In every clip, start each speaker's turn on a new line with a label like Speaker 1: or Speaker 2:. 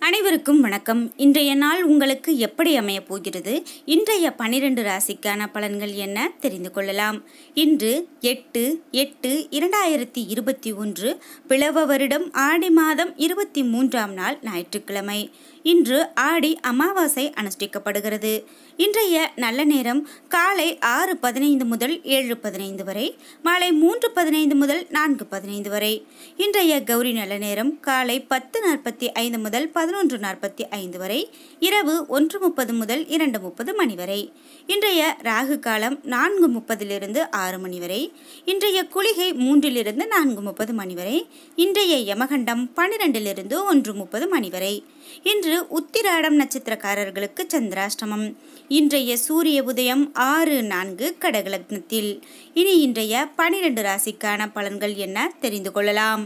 Speaker 1: அனைவருக்கும் வணக்கம் இன்றைய நாள் உங்களுக்கு எப்படி அமையப் போகிறது இன்றைய பனிரெண்டு ராசிக்கான பலன்கள் என்ன தெரிந்து கொள்ளலாம் இன்று எட்டு எட்டு இரண்டாயிரத்தி இருபத்தி ஒன்று பிளவ வருடம் ஆடி மாதம் இருபத்தி மூன்றாம் நாள் ஞாயிற்றுக்கிழமை இன்று ஆடி அமாவாசை அனுஷ்டிக்கப்படுகிறது இன்றைய நல்ல நேரம் காலை ஆறு பதினைந்து முதல் ஏழு பதினைந்து வரை மாலை மூன்று பதினைந்து முதல் நான்கு பதினைந்து வரை இன்றைய கௌரி நல்ல நேரம் காலை பத்து நாற்பத்தி ஐந்து முதல் பதினொன்று நாற்பத்தி ஐந்து வரை இரவு ஒன்று முப்பது முதல் இரண்டு முப்பது மணி வரை இன்றைய ராகு காலம் நான்கு முப்பதிலிருந்து ஆறு மணி வரை இன்றைய குளிகை மூன்றிலிருந்து நான்கு முப்பது மணி வரை இன்றைய யமகண்டம் பன்னிரெண்டிலிருந்து ஒன்று முப்பது மணி வரை இன்று உத்திராடம் நட்சத்திரக்காரர்களுக்கு சந்திராஷ்டமம் இன்றைய சூரிய உதயம் ஆறு நான்கு கடகலக்னத்தில் இனி இன்றைய பனிரெண்டு ராசிக்கான பலன்கள் என்ன தெரிந்து கொள்ளலாம்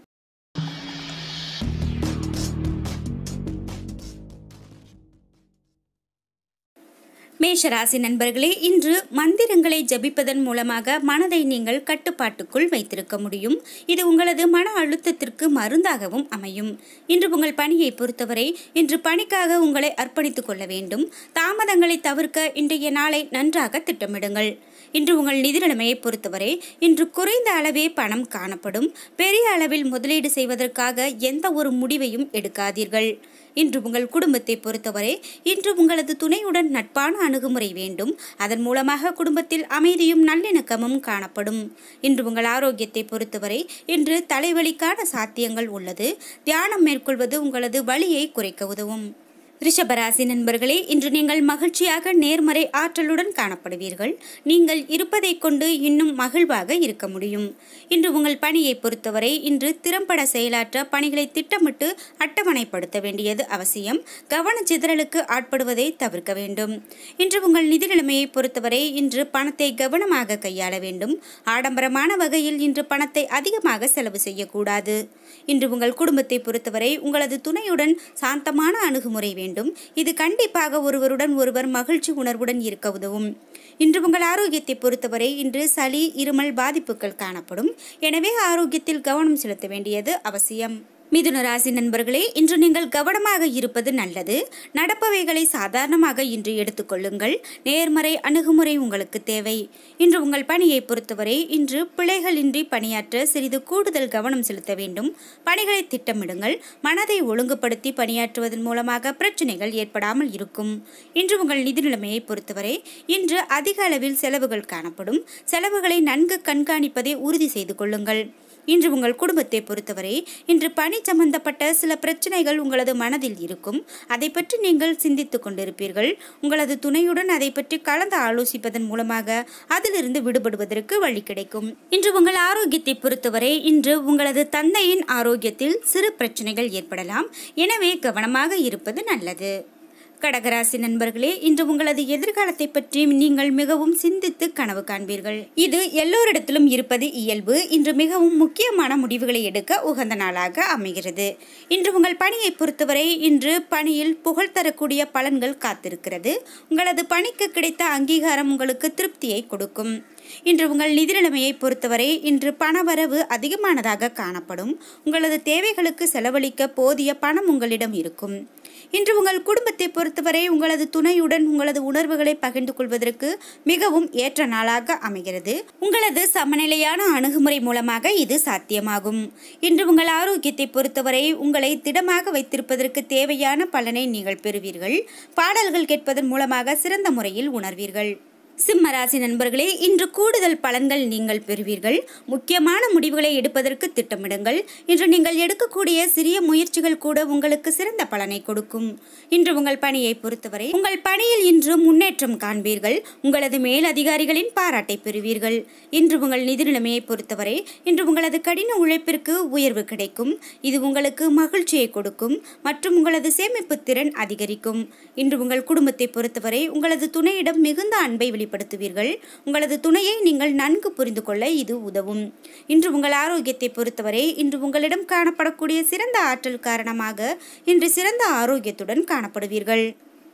Speaker 1: மேஷராசி நண்பர்களே இன்று மந்திரங்களை ஜபிப்பதன் மூலமாக மனதை நீங்கள் கட்டுப்பாட்டுக்குள் வைத்திருக்க முடியும் இது உங்களது மன அழுத்தத்திற்கு மருந்தாகவும் அமையும் இன்று உங்கள் பணியை பொறுத்தவரை இன்று பணிக்காக உங்களை அர்ப்பணித்துக் கொள்ள வேண்டும் தாமதங்களை தவிர்க்க இன்றைய நாளை நன்றாக திட்டமிடுங்கள் இன்று உங்கள் நிதி நிலைமையை பொறுத்தவரை இன்று குறைந்த அளவே பணம் காணப்படும் பெரிய அளவில் முதலீடு செய்வதற்காக எந்த ஒரு முடிவையும் எடுக்காதீர்கள் இன்று உங்கள் குடும்பத்தை பொறுத்தவரை இன்று உங்களது துணையுடன் நட்பான அணுகுமுறை வேண்டும் அதன் மூலமாக குடும்பத்தில் அமைதியும் நல்லிணக்கமும் காணப்படும் இன்று உங்கள் ஆரோக்கியத்தை பொறுத்தவரை இன்று தலைவலிக்கான சாத்தியங்கள் உள்ளது தியானம் மேற்கொள்வது உங்களது வலியை குறைக்க உதவும் ரிஷபராசி நண்பர்களே இன்று நீங்கள் மகிழ்ச்சியாக நேர்மறை ஆற்றலுடன் காணப்படுவீர்கள் நீங்கள் இருப்பதை கொண்டு இன்னும் மகிழ்வாக இருக்க முடியும் இன்று உங்கள் பணியை பொறுத்தவரை இன்று திறம்பட செயலாற்ற பணிகளை திட்டமிட்டு அட்டவணைப்படுத்த வேண்டியது அவசியம் கவனச்சிதறலுக்கு ஆட்படுவதை தவிர்க்க வேண்டும் இன்று உங்கள் நிதி நிலைமையை பொறுத்தவரை இன்று பணத்தை கவனமாக கையாள வேண்டும் ஆடம்பரமான வகையில் இன்று பணத்தை அதிகமாக செலவு செய்யக்கூடாது இன்று உங்கள் குடும்பத்தை பொறுத்தவரை உங்களது துணையுடன் சாந்தமான அணுகுமுறை வேண்டும் வேண்டும் இது கண்டிப்பாக ஒருவருடன் ஒருவர் மகிழ்ச்சி உணர்வுடன் இருக்க உதவும் இன்று உங்கள் ஆரோக்கியத்தை பொறுத்தவரை இன்று சளி இருமல் பாதிப்புகள் காணப்படும் எனவே ஆரோக்கியத்தில் கவனம் செலுத்த வேண்டியது அவசியம் மிதுன ராசி நண்பர்களே இன்று நீங்கள் கவனமாக இருப்பது நல்லது நடப்பவைகளை சாதாரணமாக இன்று எடுத்துக்கொள்ளுங்கள் நேர்மறை அணுகுமுறை உங்களுக்கு தேவை இன்று உங்கள் பணியை பொறுத்தவரை இன்று பிழைகளின்றி பணியாற்ற சிறிது கூடுதல் கவனம் செலுத்த வேண்டும் பணிகளை திட்டமிடுங்கள் மனதை ஒழுங்குபடுத்தி பணியாற்றுவதன் மூலமாக பிரச்சனைகள் ஏற்படாமல் இருக்கும் இன்று உங்கள் நிதி நிலைமையை பொறுத்தவரை இன்று அதிக அளவில் செலவுகள் காணப்படும் செலவுகளை நன்கு கண்காணிப்பதை உறுதி செய்து கொள்ளுங்கள் இன்று உங்கள் குடும்பத்தை பொறுத்தவரை இன்று பணி சம்பந்தப்பட்ட சில பிரச்சனைகள் உங்களது மனதில் இருக்கும் அதை பற்றி நீங்கள் சிந்தித்துக் கொண்டிருப்பீர்கள் உங்களது துணையுடன் அதை பற்றி கலந்து ஆலோசிப்பதன் மூலமாக அதிலிருந்து விடுபடுவதற்கு வழி கிடைக்கும் இன்று உங்கள் ஆரோக்கியத்தை பொறுத்தவரை இன்று உங்களது தந்தையின் ஆரோக்கியத்தில் சிறு பிரச்சனைகள் ஏற்படலாம் எனவே கவனமாக இருப்பது நல்லது கடகராசி நண்பர்களே இன்று உங்களது எதிர்காலத்தை பற்றி நீங்கள் மிகவும் சிந்தித்து கனவு காண்பீர்கள் இது எல்லோரிடத்திலும் இருப்பது இயல்பு இன்று மிகவும் முக்கியமான முடிவுகளை எடுக்க உகந்த நாளாக அமைகிறது இன்று உங்கள் பணியை பொறுத்தவரை இன்று பணியில் புகழ் தரக்கூடிய பலன்கள் காத்திருக்கிறது உங்களது பணிக்கு கிடைத்த அங்கீகாரம் உங்களுக்கு திருப்தியை கொடுக்கும் இன்று உங்கள் நிதி நிலைமையை பொறுத்தவரை இன்று பணவரவு அதிகமானதாக காணப்படும் உங்களது தேவைகளுக்கு செலவழிக்க போதிய பணம் உங்களிடம் இருக்கும் இன்று உங்கள் குடும்பத்தை பொறுத்தவரை உங்களது துணையுடன் உங்களது உணர்வுகளை பகிர்ந்து கொள்வதற்கு மிகவும் ஏற்ற நாளாக அமைகிறது உங்களது சமநிலையான அணுகுமுறை மூலமாக இது சாத்தியமாகும் இன்று உங்கள் ஆரோக்கியத்தை பொறுத்தவரை உங்களை திடமாக வைத்திருப்பதற்கு தேவையான பலனை நீங்கள் பெறுவீர்கள் பாடல்கள் கேட்பதன் மூலமாக சிறந்த முறையில் உணர்வீர்கள் சிம்மராசி நண்பர்களே இன்று கூடுதல் பலன்கள் நீங்கள் பெறுவீர்கள் முக்கியமான முடிவுகளை எடுப்பதற்கு திட்டமிடுங்கள் இன்று நீங்கள் எடுக்கக்கூடிய சிறிய முயற்சிகள் கூட உங்களுக்கு சிறந்த பலனை கொடுக்கும் இன்று உங்கள் பணியை பொறுத்தவரை உங்கள் பணியில் இன்று முன்னேற்றம் காண்பீர்கள் உங்களது மேல் அதிகாரிகளின் பாராட்டை பெறுவீர்கள் இன்று உங்கள் நிதி நிலைமையை பொறுத்தவரை இன்று உங்களது கடின உழைப்பிற்கு உயர்வு கிடைக்கும் இது உங்களுக்கு மகிழ்ச்சியை கொடுக்கும் மற்றும் உங்களது சேமிப்பு திறன் அதிகரிக்கும் இன்று உங்கள் குடும்பத்தை பொறுத்தவரை உங்களது துணையிடம் மிகுந்த அன்பை வெளி வெளிப்படுத்துவீர்கள் உங்களது துணையை நீங்கள் நன்கு புரிந்து கொள்ள இது உதவும் இன்று உங்கள் ஆரோக்கியத்தை பொறுத்தவரை இன்று உங்களிடம் காணப்படக்கூடிய சிறந்த ஆற்றல் காரணமாக இன்று சிறந்த ஆரோக்கியத்துடன் காணப்படுவீர்கள்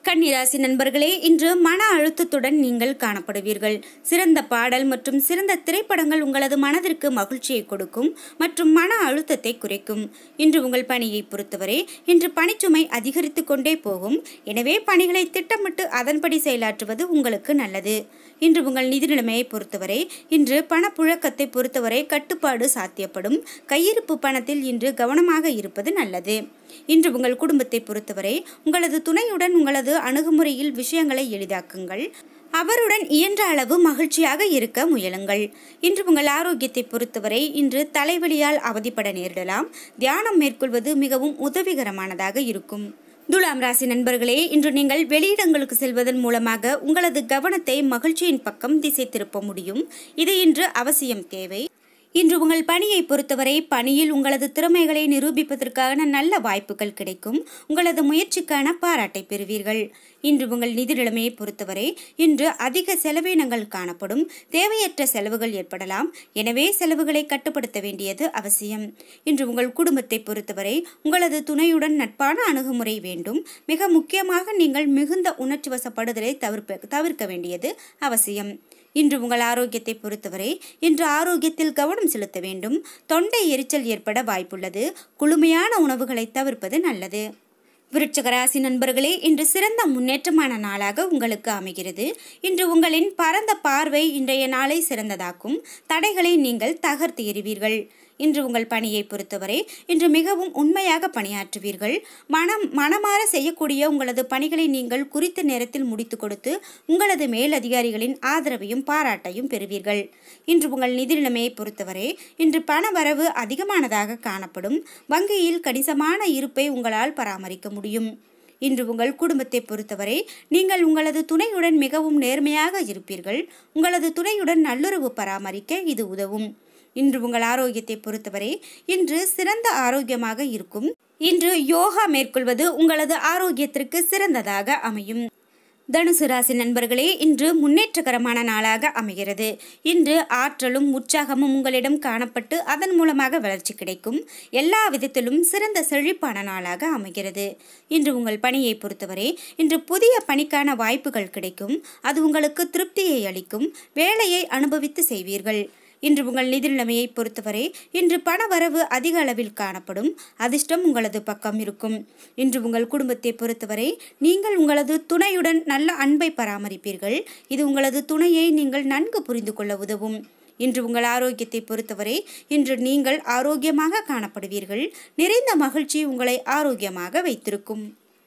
Speaker 1: கன்னிராசி நண்பர்களே இன்று மன அழுத்தத்துடன் நீங்கள் காணப்படுவீர்கள் சிறந்த பாடல் மற்றும் சிறந்த திரைப்படங்கள் உங்களது மனதிற்கு மகிழ்ச்சியை கொடுக்கும் மற்றும் மன அழுத்தத்தை குறைக்கும் இன்று உங்கள் பணியை பொறுத்தவரை இன்று பணிச்சுமை அதிகரித்து கொண்டே போகும் எனவே பணிகளை திட்டமிட்டு அதன்படி செயலாற்றுவது உங்களுக்கு நல்லது இன்று உங்கள் நிதி நிலைமையை பொறுத்தவரை இன்று பணப்புழக்கத்தை பொறுத்தவரை கட்டுப்பாடு சாத்தியப்படும் கையிருப்பு பணத்தில் இன்று கவனமாக இருப்பது நல்லது இன்று உங்கள் குடும்பத்தை பொறுத்தவரை உங்களது துணையுடன் உங்களது அணுகுமுறையில் விஷயங்களை எளிதாக்குங்கள் அவருடன் இயன்ற அளவு மகிழ்ச்சியாக இருக்க முயலுங்கள் இன்று உங்கள் ஆரோக்கியத்தை பொறுத்தவரை இன்று தலைவலியால் அவதிப்பட நேரிடலாம் தியானம் மேற்கொள்வது மிகவும் உதவிகரமானதாக இருக்கும் துலாம் ராசி நண்பர்களே இன்று நீங்கள் வெளியிடங்களுக்கு செல்வதன் மூலமாக உங்களது கவனத்தை மகிழ்ச்சியின் பக்கம் திசை திருப்ப முடியும் இது இன்று அவசியம் தேவை இன்று உங்கள் பணியை பொறுத்தவரை பணியில் உங்களது திறமைகளை நிரூபிப்பதற்கான நல்ல வாய்ப்புகள் கிடைக்கும் உங்களது முயற்சிக்கான பாராட்டை பெறுவீர்கள் இன்று உங்கள் நிதி நிலைமையை பொறுத்தவரை இன்று அதிக செலவினங்கள் காணப்படும் தேவையற்ற செலவுகள் ஏற்படலாம் எனவே செலவுகளை கட்டுப்படுத்த வேண்டியது அவசியம் இன்று உங்கள் குடும்பத்தை பொறுத்தவரை உங்களது துணையுடன் நட்பான அணுகுமுறை வேண்டும் மிக முக்கியமாக நீங்கள் மிகுந்த உணர்ச்சி வசப்படுதலை தவிர்க்க தவிர்க்க வேண்டியது அவசியம் இன்று உங்கள் ஆரோக்கியத்தை பொறுத்தவரை இன்று ஆரோக்கியத்தில் கவனம் செலுத்த வேண்டும் தொண்டை எரிச்சல் ஏற்பட வாய்ப்புள்ளது குளுமையான உணவுகளை தவிர்ப்பது நல்லது விருட்சக ராசி நண்பர்களே இன்று சிறந்த முன்னேற்றமான நாளாக உங்களுக்கு அமைகிறது இன்று உங்களின் பரந்த பார்வை இன்றைய நாளை சிறந்ததாக்கும் தடைகளை நீங்கள் தகர்த்து எறிவீர்கள் இன்று உங்கள் பணியை பொறுத்தவரை இன்று மிகவும் உண்மையாக பணியாற்றுவீர்கள் மனம் மனமாற செய்யக்கூடிய உங்களது பணிகளை நீங்கள் குறித்த நேரத்தில் முடித்து கொடுத்து உங்களது மேலதிகாரிகளின் ஆதரவையும் பாராட்டையும் பெறுவீர்கள் இன்று உங்கள் நிதி நிலைமையை பொறுத்தவரை இன்று பண வரவு அதிகமானதாக காணப்படும் வங்கியில் கணிசமான இருப்பை உங்களால் பராமரிக்க முடியும் இன்று உங்கள் குடும்பத்தை பொறுத்தவரை நீங்கள் உங்களது துணையுடன் மிகவும் நேர்மையாக இருப்பீர்கள் உங்களது துணையுடன் நல்லுறவு பராமரிக்க இது உதவும் இன்று உங்கள் ஆரோக்கியத்தை பொறுத்தவரை இன்று சிறந்த ஆரோக்கியமாக இருக்கும் இன்று யோகா மேற்கொள்வது உங்களது ஆரோக்கியத்திற்கு சிறந்ததாக அமையும் தனுசு ராசி நண்பர்களே இன்று முன்னேற்றகரமான நாளாக அமைகிறது இன்று ஆற்றலும் உற்சாகமும் உங்களிடம் காணப்பட்டு அதன் மூலமாக வளர்ச்சி கிடைக்கும் எல்லா விதத்திலும் சிறந்த செழிப்பான நாளாக அமைகிறது இன்று உங்கள் பணியை பொறுத்தவரை இன்று புதிய பணிக்கான வாய்ப்புகள் கிடைக்கும் அது உங்களுக்கு திருப்தியை அளிக்கும் வேலையை அனுபவித்து செய்வீர்கள் இன்று உங்கள் நிதி நிலைமையை பொறுத்தவரை இன்று பண வரவு அதிக அளவில் காணப்படும் அதிர்ஷ்டம் உங்களது பக்கம் இருக்கும் இன்று உங்கள் குடும்பத்தை பொறுத்தவரை நீங்கள் உங்களது துணையுடன் நல்ல அன்பை பராமரிப்பீர்கள் இது உங்களது துணையை நீங்கள் நன்கு புரிந்து கொள்ள உதவும் இன்று உங்கள் ஆரோக்கியத்தை பொறுத்தவரை இன்று நீங்கள் ஆரோக்கியமாக காணப்படுவீர்கள் நிறைந்த மகிழ்ச்சி உங்களை ஆரோக்கியமாக வைத்திருக்கும்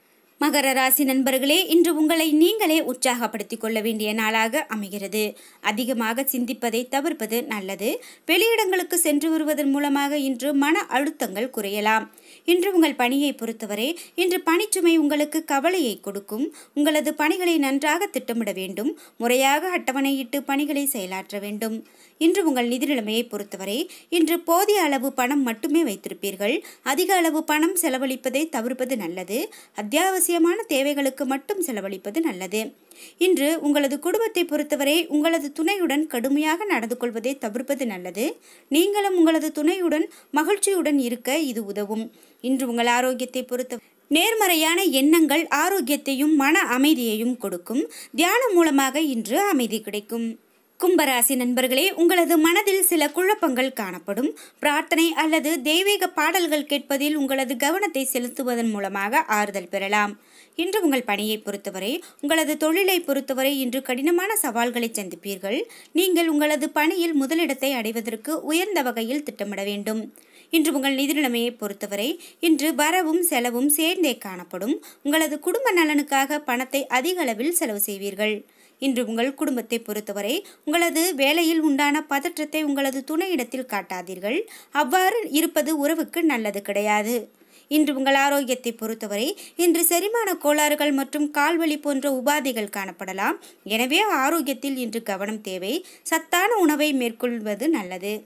Speaker 1: மகர ராசி நண்பர்களே இன்று உங்களை நீங்களே உற்சாகப்படுத்திக் கொள்ள வேண்டிய நாளாக அமைகிறது அதிகமாக சிந்திப்பதை தவிர்ப்பது நல்லது வெளியிடங்களுக்கு சென்று வருவதன் மூலமாக இன்று மன அழுத்தங்கள் குறையலாம் இன்று உங்கள் பணியை பொறுத்தவரை இன்று பணிச்சுமை உங்களுக்கு கவலையை கொடுக்கும் உங்களது பணிகளை நன்றாக திட்டமிட வேண்டும் முறையாக அட்டவணையிட்டு பணிகளை செயலாற்ற வேண்டும் இன்று உங்கள் நிதி நிலைமையை பொறுத்தவரை இன்று போதிய அளவு பணம் மட்டுமே வைத்திருப்பீர்கள் அதிக அளவு பணம் செலவழிப்பதை தவிர்ப்பது நல்லது அத்தியாவசியமான தேவைகளுக்கு மட்டும் செலவழிப்பது நல்லது இன்று உங்களது குடும்பத்தை பொறுத்தவரை உங்களது துணையுடன் கடுமையாக நடந்து கொள்வதை தவிர்ப்பது நல்லது நீங்களும் உங்களது துணையுடன் மகிழ்ச்சியுடன் இருக்க இது உதவும் இன்று உங்கள் ஆரோக்கியத்தை பொறுத்த நேர்மறையான எண்ணங்கள் ஆரோக்கியத்தையும் மன அமைதியையும் கொடுக்கும் தியானம் மூலமாக இன்று அமைதி கிடைக்கும் கும்பராசி நண்பர்களே உங்களது மனதில் சில குழப்பங்கள் காணப்படும் பிரார்த்தனை அல்லது தெய்வீக பாடல்கள் கேட்பதில் உங்களது கவனத்தை செலுத்துவதன் மூலமாக ஆறுதல் பெறலாம் இன்று உங்கள் பணியை பொறுத்தவரை உங்களது தொழிலை பொறுத்தவரை இன்று கடினமான சவால்களை சந்திப்பீர்கள் நீங்கள் உங்களது பணியில் முதலிடத்தை அடைவதற்கு உயர்ந்த வகையில் திட்டமிட வேண்டும் இன்று உங்கள் நிதி நிலைமையை பொறுத்தவரை இன்று வரவும் செலவும் சேர்ந்தே காணப்படும் உங்களது குடும்ப நலனுக்காக பணத்தை அதிக அளவில் செலவு செய்வீர்கள் இன்று உங்கள் குடும்பத்தை பொறுத்தவரை உங்களது வேலையில் உண்டான பதற்றத்தை உங்களது துணையிடத்தில் காட்டாதீர்கள் அவ்வாறு இருப்பது உறவுக்கு நல்லது கிடையாது இன்று உங்கள் ஆரோக்கியத்தை பொறுத்தவரை இன்று செரிமான கோளாறுகள் மற்றும் கால்வலி போன்ற உபாதைகள் காணப்படலாம் எனவே ஆரோக்கியத்தில் இன்று கவனம் தேவை சத்தான உணவை மேற்கொள்வது நல்லது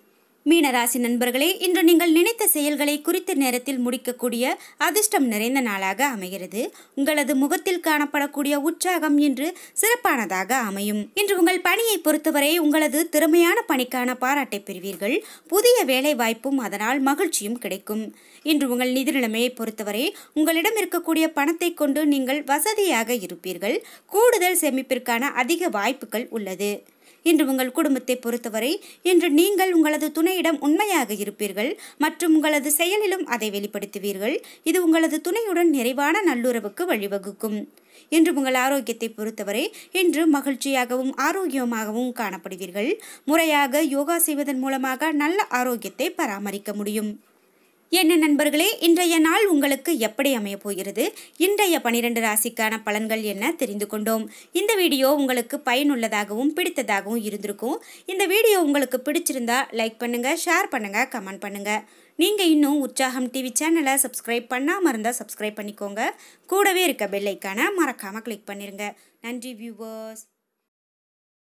Speaker 1: மீனராசி நண்பர்களே இன்று நீங்கள் நினைத்த செயல்களை குறித்த நேரத்தில் முடிக்கக்கூடிய அதிர்ஷ்டம் நிறைந்த நாளாக அமைகிறது உங்களது முகத்தில் காணப்படக்கூடிய உற்சாகம் இன்று சிறப்பானதாக அமையும் இன்று உங்கள் பணியை பொறுத்தவரை உங்களது திறமையான பணிக்கான பாராட்டை பெறுவீர்கள் புதிய வேலை வாய்ப்பும் அதனால் மகிழ்ச்சியும் கிடைக்கும் இன்று உங்கள் நிதி நிலைமையை பொறுத்தவரை உங்களிடம் இருக்கக்கூடிய பணத்தை கொண்டு நீங்கள் வசதியாக இருப்பீர்கள் கூடுதல் சேமிப்பிற்கான அதிக வாய்ப்புகள் உள்ளது இன்று உங்கள் குடும்பத்தை பொறுத்தவரை இன்று நீங்கள் உங்களது துணையிடம் உண்மையாக இருப்பீர்கள் மற்றும் உங்களது செயலிலும் அதை வெளிப்படுத்துவீர்கள் இது உங்களது துணையுடன் நிறைவான நல்லுறவுக்கு வழிவகுக்கும் இன்று உங்கள் ஆரோக்கியத்தை பொறுத்தவரை இன்று மகிழ்ச்சியாகவும் ஆரோக்கியமாகவும் காணப்படுவீர்கள் முறையாக யோகா செய்வதன் மூலமாக நல்ல ஆரோக்கியத்தை பராமரிக்க முடியும் என்ன நண்பர்களே இன்றைய நாள் உங்களுக்கு எப்படி அமையப் போகிறது இன்றைய பனிரெண்டு ராசிக்கான பலன்கள் என்ன தெரிந்து கொண்டோம் இந்த வீடியோ உங்களுக்கு பயனுள்ளதாகவும் பிடித்ததாகவும் இருந்திருக்கும் இந்த வீடியோ உங்களுக்கு பிடிச்சிருந்தா லைக் பண்ணுங்க ஷேர் பண்ணுங்க கமெண்ட் பண்ணுங்க நீங்க இன்னும் உற்சாகம் டிவி சேனலை சப்ஸ்கிரைப் பண்ணாம இருந்தா சப்ஸ்கிரைப் பண்ணிக்கோங்க கூடவே இருக்க பெல் ஐக்கானை மறக்காம கிளிக் பண்ணிருங்க நன்றி வியூவர்ஸ்